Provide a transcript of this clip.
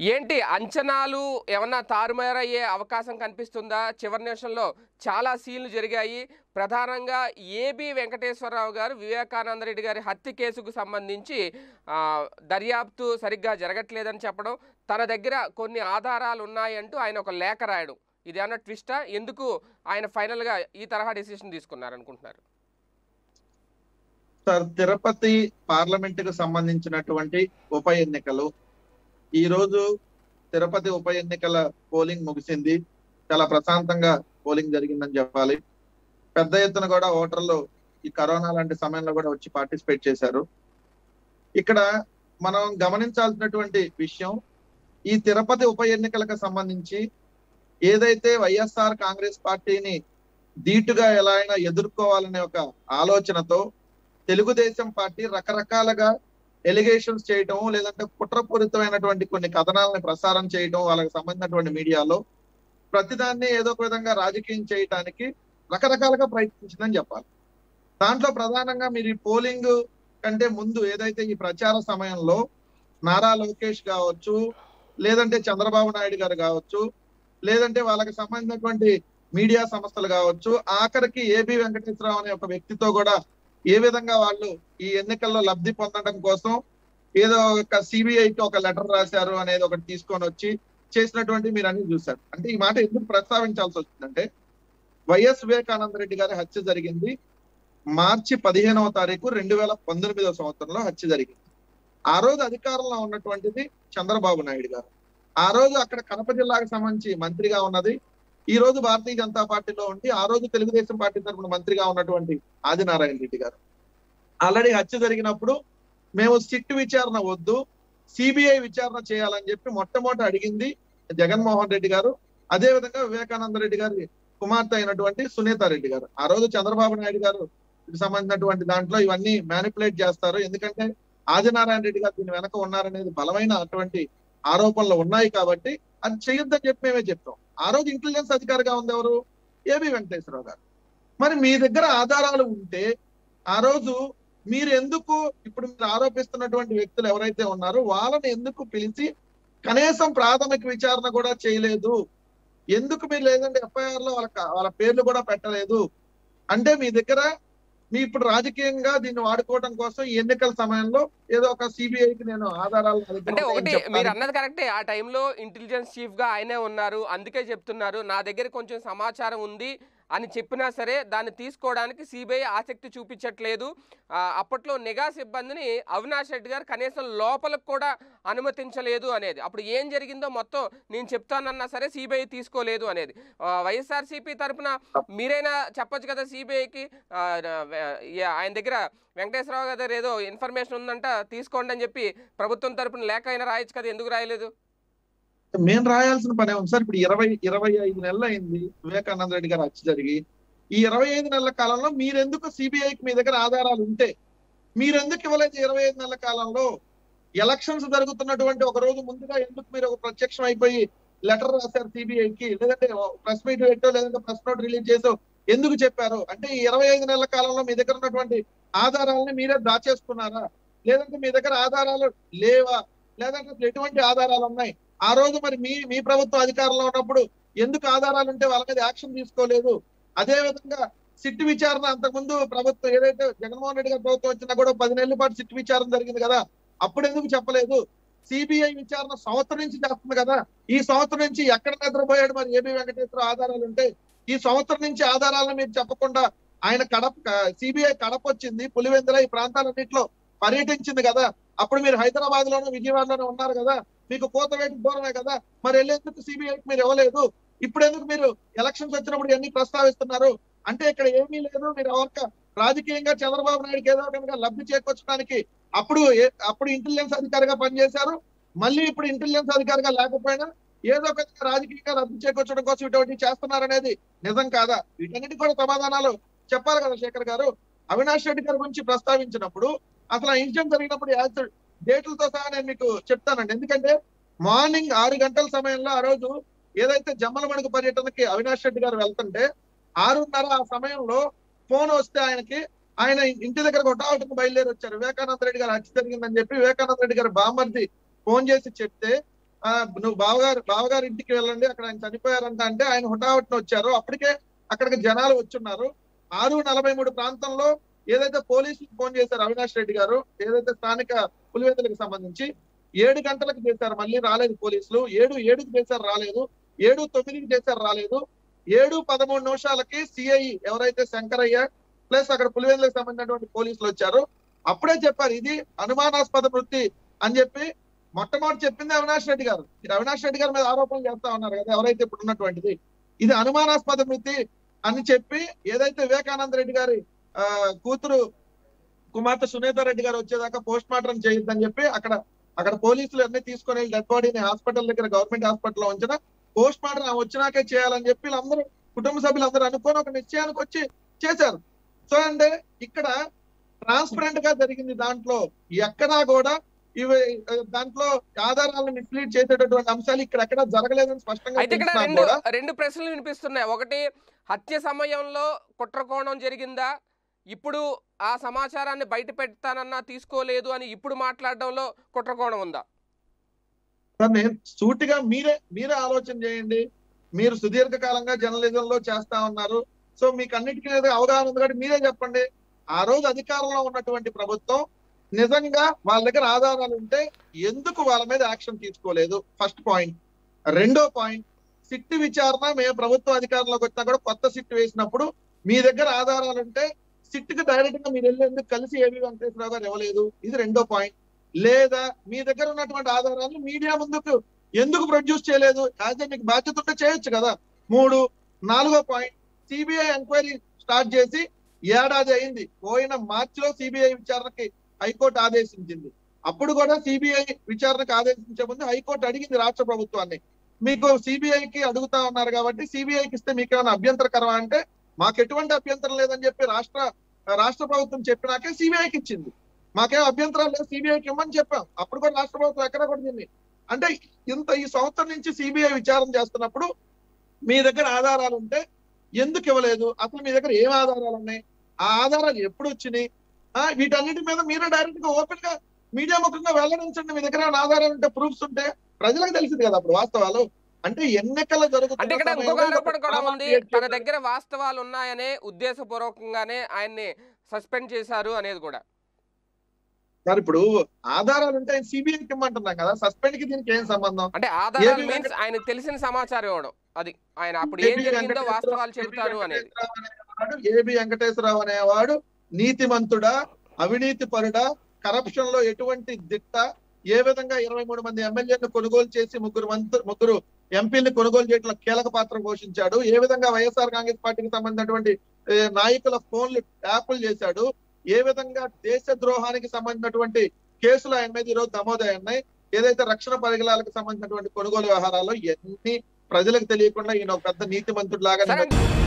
ఏంటి అంచనాలు ఏమన్నా తారుమారయ్యే అవకాశం కనిపిస్తుందా చివరి నిమిషంలో చాలా సీన్లు జరిగాయి ప్రధానంగా ఏబి వెంకటేశ్వరరావు గారు వివేకానంద రెడ్డి గారి హత్య కేసుకు సంబంధించి ఆ, దర్యాప్తు సరిగ్గా జరగట్లేదని చెప్పడం తన దగ్గర కొన్ని ఆధారాలు ఉన్నాయంటూ ఆయన ఒక లేఖ రాయడం ఇదేమన్నా ట్విస్టా ఎందుకు ఆయన ఫైనల్గా ఈ తరహా డెసిషన్ తీసుకున్నారు అనుకుంటున్నారు సార్ తిరుపతి పార్లమెంట్ కు సంబంధించినటువంటి ఉప ఎన్నికలు ఈ రోజు తిరుపతి ఉప ఎన్నికల పోలింగ్ ముగిసింది చాలా ప్రశాంతంగా పోలింగ్ జరిగిందని చెప్పాలి పెద్ద ఎత్తున కూడా ఓటర్లు ఈ కరోనా లాంటి సమయంలో కూడా వచ్చి పార్టిసిపేట్ చేశారు ఇక్కడ మనం గమనించాల్సినటువంటి విషయం ఈ తిరుపతి ఉప ఎన్నికలకు సంబంధించి ఏదైతే వైఎస్ఆర్ కాంగ్రెస్ పార్టీని ధీటుగా ఎలా అయినా ఎదుర్కోవాలనే ఒక ఆలోచనతో తెలుగుదేశం పార్టీ రకరకాలుగా ఎలిగేషన్స్ చేయటం లేదంటే కుట్రపూరితమైనటువంటి కొన్ని కథనాలను ప్రసారం చేయటం వాళ్ళకి సంబంధించినటువంటి మీడియాలో ప్రతిదాన్ని ఏదో ఒక విధంగా రాజకీయం చేయటానికి రకరకాలుగా ప్రయత్నించిందని చెప్పాలి దాంట్లో ప్రధానంగా మీరు ఈ పోలింగ్ కంటే ముందు ఏదైతే ఈ ప్రచార సమయంలో నారా లోకేష్ కావచ్చు లేదంటే చంద్రబాబు నాయుడు గారు కావచ్చు లేదంటే వాళ్ళకి సంబంధించినటువంటి మీడియా సంస్థలు కావచ్చు ఆఖరికి ఏబి వెంకటేశ్వరరావు అనే ఒక వ్యక్తితో కూడా ఏ విధంగా వాళ్ళు ఈ ఎన్నికల్లో లబ్ధి పొందడం కోసం ఏదో ఒక సిబిఐకి ఒక లెటర్ రాశారు అనేది ఒకటి తీసుకొని వచ్చి చేసినటువంటి మీరు అన్ని చూశారు అంటే ఈ మాట ఎందుకు ప్రస్తావించాల్సి వచ్చిందంటే వైఎస్ వివేకానంద రెడ్డి గారి హత్య జరిగింది మార్చి పదిహేనవ తారీఖు రెండు వేల పంతొమ్మిదవ సంవత్సరంలో హత్య జరిగింది ఆ రోజు అధికారంలో ఉన్నటువంటిది చంద్రబాబు నాయుడు గారు ఆ రోజు అక్కడ కడప జిల్లాకు సంబంధించి మంత్రిగా ఉన్నది ఈ రోజు భారతీయ జనతా పార్టీలో ఉండి ఆ రోజు తెలుగుదేశం పార్టీ తరఫున మంత్రిగా ఉన్నటువంటి ఆదినారాయణ రెడ్డి గారు ఆల్రెడీ హత్య జరిగినప్పుడు మేము సిట్ విచారణ వద్దు సిబిఐ విచారణ చేయాలని చెప్పి మొట్టమొదటి అడిగింది జగన్మోహన్ రెడ్డి గారు అదే విధంగా వివేకానంద రెడ్డి గారి కుమార్తె అయినటువంటి సునీత రెడ్డి గారు ఆ రోజు చంద్రబాబు నాయుడు గారు సంబంధించినటువంటి దాంట్లో ఇవన్నీ మ్యానిపులేట్ చేస్తారు ఎందుకంటే ఆదినారాయణ రెడ్డి గారు దీని వెనక ఉన్నారనేది బలమైన అటువంటి ఆరోపణలు ఉన్నాయి కాబట్టి అది చేయొద్దని చెప్పి మేమే చెప్తాం ఆ రోజు ఇంటెలిజెన్స్ అధికారిగా ఉంది ఎవరు ఏబి వెంకటేశ్వరరావు గారు మరి మీ దగ్గర ఆధారాలు ఉంటే ఆ రోజు మీరు ఎందుకు ఇప్పుడు మీరు ఆరోపిస్తున్నటువంటి వ్యక్తులు ఎవరైతే ఉన్నారో వాళ్ళని ఎందుకు పిలిచి కనీసం ప్రాథమిక విచారణ కూడా చేయలేదు ఎందుకు మీరు లేదంటే ఎఫ్ఐఆర్ లో వాళ్ళ వాళ్ళ పేర్లు కూడా పెట్టలేదు అంటే మీ దగ్గర మీ ఇప్పుడు రాజకీయంగా దీన్ని వాడుకోవడం కోసం ఈ ఎన్నికల సమయంలో ఏదో ఒక సిబిఐకి నేను ఆధారాలు నా దగ్గర అంటే ఉన్నాయని ఒకటి చెప్పడానికి మీరు అన్నది కరెక్టే ఆ టైంలో ఇంటెలిజెన్స్ చీఫ్ గా ఆయనే ఉన్నారు అందుకే చెప్తున్నారు నా దగ్గర కొంచెం సమాచారం ఉంది అని చెప్పినా సరే దాన్ని తీసుకోవడానికి సిబిఐ ఆసక్తి చూపించట్లేదు ఆ, అప్పట్లో నిఘా సిబ్బందిని అవినాష్ రెడ్డి గారు కనీసం లోపలకు కూడా అనుమతించలేదు అనేది అప్పుడు ఏం జరిగిందో మొత్తం నేను చెప్తానన్నా సరే సిబిఐ తీసుకోలేదు అనేది ఆ, వైఎస్ఆర్సీపీ తరపున మీరైనా చెప్పొచ్చు కదా సిబిఐకి ఆయన దగ్గర వెంకటేశ్వరరావు గారి దగ్గర ఏదో ఇన్ఫర్మేషన్ ఉందంట తీసుకోండి అని చెప్పి ప్రభుత్వం తరపున లేఖ అయినా రాయొచ్చు కదా ఎందుకు రాయలేదు మేము రాయాల్సిన పనే ఉంది సార్ ఇప్పుడు ఇరవై ఇరవై ఐదు నెలలు అయింది వివేకానంద రెడ్డి గారు హత్య జరిగి ఈ ఇరవై ఐదు నెలల కాలంలో మీరెందుకు సిబిఐకి మీ దగ్గర ఆధారాలు ఉంటే మీరెందుకు ఇవ్వలేదు ఇరవై ఐదు నెలల కాలంలో ఎలక్షన్స్ జరుగుతున్నటువంటి ఒక రోజు ముందుగా ఎందుకు మీరు ఒక ప్రత్యక్షం అయిపోయి లెటర్ రాశారు సిబిఐకి లేదంటే ప్రెస్ మీట్ పెట్టో లేదంటే ప్రెస్ నోట్ రిలీజ్ చేసో ఎందుకు చెప్పారు అంటే ఈ ఇరవై ఐదు నెలల కాలంలో మీ దగ్గర ఉన్నటువంటి ఆధారాలని మీరే దాచేసుకున్నారా లేదంటే మీ దగ్గర ఆధారాలు లేవా లేదంటే అసలు ఎటువంటి ఆధారాలు ఉన్నాయి ఆ రోజు మరి మీ మీ ప్రభుత్వం అధికారంలో ఉన్నప్పుడు ఎందుకు ఆధారాలు ఉంటే వాళ్ళ మీద యాక్షన్ తీసుకోలేదు అదే విధంగా సిట్ విచారణ అంతకుముందు ప్రభుత్వం ఏదైతే జగన్మోహన్ రెడ్డి గారి ప్రభుత్వం వచ్చినా కూడా పది నెలల పాటు సిట్ విచారణ జరిగింది కదా అప్పుడు ఎందుకు చెప్పలేదు సిబిఐ విచారణ సంవత్సరం నుంచి చేస్తుంది కదా ఈ సంవత్సరం నుంచి ఎక్కడ నిద్రపోయాడు మరి ఏబి వెంకటేశ్వర ఆధారాలు ఉంటే ఈ సంవత్సరం నుంచి ఆధారాలను మీరు చెప్పకుండా ఆయన కడప సిబిఐ కడప వచ్చింది పులివెందుల ఈ ప్రాంతాలన్నింటిలో పర్యటించింది కదా అప్పుడు మీరు హైదరాబాద్ లోనూ విజయవాడలోనే ఉన్నారు కదా మీకు కోతవేటి దూరమే కదా మరి వెళ్ళేందుకు సిబిఐకి మీరు ఇవ్వలేదు ఇప్పుడు ఎందుకు మీరు ఎలక్షన్స్ వచ్చినప్పుడు ఇవన్నీ ప్రస్తావిస్తున్నారు అంటే ఇక్కడ ఏమీ లేదు మీరు ఎవరిక రాజకీయంగా చంద్రబాబు నాయుడుకి ఏదో ఒక లబ్ధి చేకూర్చడానికి అప్పుడు ఏ- అప్పుడు ఇంటెలిజెన్స్ అధికారిగా పనిచేశారు మళ్ళీ ఇప్పుడు ఇంటెలిజెన్స్ అధికారిగా లేకపోయినా ఏదో ఒక రాజకీయంగా లబ్ధి చేకూర్చడం కోసం ఇటువంటి చేస్తున్నారనేది నిజం కాదా వీటన్నిటి కూడా సమాధానాలు చెప్పాలి కదా శేఖర్ గారు అవినాష్ రెడ్డి గారి గురించి ప్రస్తావించినప్పుడు అసలు ఆ ఇన్సిడెంట్ జరిగినప్పుడు యాక్సిడెంట్ డేట్లతో సహా నేను మీకు చెప్తానండి ఎందుకంటే మార్నింగ్ ఆరు గంటల సమయంలో ఆ రోజు ఏదైతే జమ్మలమణుగు పర్యటనకి అవినాష్ రెడ్డి గారు వెళ్తుంటే ఆరున్నర ఆ సమయంలో ఫోన్ వస్తే ఆయనకి ఆయన ఇంటి దగ్గర కొట్టావటం బయలుదేరి వచ్చారు వివేకానంద రెడ్డి గారు హత్య జరిగిందని చెప్పి వివేకానంద రెడ్డి గారు బామ్మర్ది ఫోన్ చేసి చెప్తే ఆ, నువ్వు బావగారు బావగారి ఇంటికి వెళ్ళండి అక్కడ ఆయన చనిపోయారంట అంటే ఆయన హుటాహుటిన వచ్చారు అప్పటికే అక్కడికి జనాలు వచ్చున్నారు ఆరు నలభై మూడు ప్రాంతంలో ఏదైతే పోలీసులకు ఫోన్ చేశారు అవినాష్ రెడ్డి గారు ఏదైతే స్థానిక పులివెందులకు సంబంధించి ఏడు గంటలకు చేశారు మళ్ళీ రాలేదు పోలీసులు ఏడు ఏడుకి చేశారు రాలేదు ఏడు తొమ్మిదికి చేశారు రాలేదు ఏడు పదమూడు నిమిషాలకి సిఐ ఎవరైతే శంకరయ్య ప్లస్ అక్కడ పులివెందులకు సంబంధించినటువంటి పోలీసులు వచ్చారు అప్పుడే చెప్పారు ఇది అనుమానాస్పద వృత్తి అని చెప్పి మొట్టమొదటి చెప్పింది అవినాష్ రెడ్డి గారు మీరు అవినాష్ రెడ్డి గారి మీద ఆరోపణలు చేస్తా ఉన్నారు కదా ఎవరైతే ఇప్పుడు ఉన్నటువంటిది ఇది అనుమానాస్పద వృత్తి అని చెప్పి ఏదైతే వివేకానంద రెడ్డి గారి ఆ, కూతురు కుమార్తె సునీత రెడ్డి గారు వచ్చేదాకా పోస్ట్ మార్టం చేయొద్దని చెప్పి అక్కడ అక్కడ పోలీసులు అన్ని తీసుకొని వెళ్ళి డెడ్ బాడీని హాస్పిటల్ దగ్గర గవర్నమెంట్ హాస్పిటల్లో ఉంచిన పోస్ట్ మార్టం ఆమె వచ్చినాకే చేయాలని చెప్పి వీళ్ళందరూ కుటుంబ సభ్యులు అందరూ అనుకొని ఒక నిశ్చయానికి వచ్చి చేశారు సో అంటే ఇక్కడ ట్రాన్స్పరెంట్ గా జరిగింది దాంట్లో ఎక్కడా కూడా ఇవి ఆ, దాంట్లో ఆధారాలను మిస్లీడ్ చేసేటటువంటి అంశాలు ఇక్కడ ఎక్కడ జరగలేదని స్పష్టంగా అయితే ఇక్కడ తెలిసినా రెండు కూడా రెండు ప్రశ్నలు వినిపిస్తున్నాయి ఒకటి హత్య సమయంలో కుట్రకోణం జరిగిందా ఇప్పుడు ఆ సమాచారాన్ని బయట పెడతానన్నా తీసుకోలేదు అని ఇప్పుడు మాట్లాడడంలో కుట్రకోణం ఉందా సార్ నేను సూటిగా మీరే మీరే ఆలోచన చేయండి మీరు సుదీర్ఘకాలంగా జర్నలిజం లో చేస్తా ఉన్నారు సో మీకు అన్నిటికీ మీద అవగాహన ఉంది కాబట్టి మీరే చెప్పండి ఆ రోజు అధికారంలో ఉన్నటువంటి ప్రభుత్వం నిజంగా వాళ్ళ దగ్గర ఆధారాలు ఉంటే ఎందుకు వాళ్ళ మీద యాక్షన్ తీసుకోలేదు ఫస్ట్ పాయింట్ రెండో పాయింట్ సిట్ విచారణ మేము ప్రభుత్వ అధికారంలోకి వచ్చినా కూడా కొత్త సిట్ వేసినప్పుడు మీ దగ్గర ఆధారాలు ఉంటే సిట్ కి డైరెక్ట్ గా మీరు వెళ్ళేందుకు కలిసి ఏవి వెంకటేశ్వరరావు గారు ఇవ్వలేదు ఇది రెండో పాయింట్ లేదా మీ దగ్గర ఉన్నటువంటి ఆధారాలను మీడియా ముందుకు ఎందుకు ప్రొడ్యూస్ చేయలేదు యాజ్ మీకు బాధ్యత ఉంటే చేయొచ్చు కదా మూడు నాలుగో పాయింట్ సిబిఐ ఎంక్వైరీ స్టార్ట్ చేసి ఏడాది అయింది పోయిన మార్చిలో సిబిఐ విచారణకి హైకోర్టు ఆదేశించింది అప్పుడు కూడా సిబిఐ విచారణకు ఆదేశించే ముందు హైకోర్టు అడిగింది రాష్ట్ర ప్రభుత్వాన్ని మీకు సిబిఐకి అడుగుతా ఉన్నారు కాబట్టి సిబిఐకి ఇస్తే మీకు ఏమైనా అభ్యంతరకరమా అంటే మాకు ఎటువంటి అభ్యంతరం లేదని చెప్పి రాష్ట్ర రాష్ట్ర ప్రభుత్వం చెప్పినాకే సిబిఐకి ఇచ్చింది మాకేం అభ్యంతరాలు లేదు సిబిఐకి ఇవ్వమని చెప్పాం అప్పుడు కూడా రాష్ట్ర ప్రభుత్వం ఎక్కడ కూడా దీన్ని అంటే ఇంత ఈ సంవత్సరం నుంచి సిబిఐ విచారణ చేస్తున్నప్పుడు మీ దగ్గర ఆధారాలు ఉంటే ఎందుకు ఇవ్వలేదు అసలు మీ దగ్గర ఏం ఆధారాలు ఉన్నాయి ఆ ఆధారాలు ఎప్పుడు వచ్చినాయి ఆ వీటన్నిటి మీద మీరే డైరెక్ట్ గా ఓపెన్ గా మీడియా ముఖంగా వెల్లడించండి మీ దగ్గర ఏమైనా ఆధారాలు ఉంటే ప్రూఫ్స్ ఉంటే ప్రజలకు తెలిసింది కదా అప్పుడు వాస్తవాలు అంటే ఎన్నికలు అంటే ఇక్కడ జరుగుతున్న ఇంకొక సమయంలో ఆరోపణ కూడా డ్రామా ఉంది క్రియేట్ తన చేశారు. దగ్గర వాస్తవాలు ఉన్నాయనే ఉద్దేశపూర్వకంగానే ఆయన్ని సస్పెండ్ చేశారు అనేది కూడా సార్ ఇప్పుడు ఆధారాలు ఉంటే ఆయన సిబిఐకి ఇమ్మంటున్నాం కదా సస్పెండ్ కి దీనికి ఏం సంబంధం అంటే ఆధారాలు ఏబి మీన్స్ వెంకట- ఆయనకు తెలిసిన సమాచారం ఇవ్వడం అది ఆయన అప్పుడు ఏం ఏబి జరిగిందో వెంకటేశ్వరరావు- వాస్తవాలు ఏబి చెబుతాను అనేది వెంకటేశ్వరరావు అనేవాడు ఏబి వెంకటేశ్వరరావు అనేవాడు నీతిమంతుడా అవినీతి పరుడా కరప్షన్ లో ఎటువంటి దిట్ట ఏ విధంగా ఇరవై మూడు మంది ఎమ్మెల్యేలను కొనుగోలు చేసి ముగ్గురు మంత్రి ముగ్గురు ఎంపీలను కొనుగోలు చేయడంలో కీలక పాత్ర పోషించాడు ఏ విధంగా వైఎస్ఆర్ కాంగ్రెస్ పార్టీకి సంబంధించినటువంటి ఏ, నాయకుల ఫోన్లు ట్యాపులు చేశాడు ఏ విధంగా దేశ ద్రోహానికి సంబంధించినటువంటి కేసులు ఆయన మీద ఈరోజు నమోదయ్యాయి ఏదైతే రక్షణ పరిగణాలకు సంబంధించినటువంటి కొనుగోలు వ్యవహారాల్లో ఎన్ని ప్రజలకు తెలియకుండా ఈయన ఒక పెద్ద నీతిమంతుడు లాగా సరే